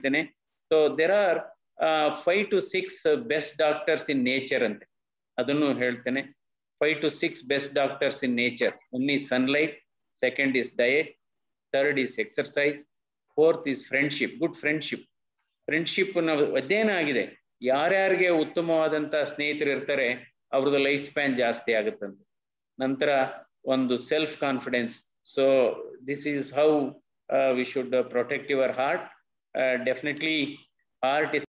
ಹೇಳ್ತೇನೆ so there are five to six best doctors in nature ಅಂತೆ ಅದನ್ನು ಹೇಳ್ತೇನೆ five to six best doctors in nature one is sunlight second is diet third is exercise fourth is friendship good friendship friendship ಅಧ್ಯಯನ ಆಗಿದೆ ಯಾರ್ಯಾರಿಗೆ ಉತ್ತಮವಾದಂತ ಸ್ನೇಹಿತರು ಇರ್ತಾರೆ ಅವ್ರದ್ದು life span ಜಾಸ್ತಿ ಆಗುತ್ತಂತೆ ನಂತರ ಒಂದು self confidence so this is how we should protect your heart definitely heart is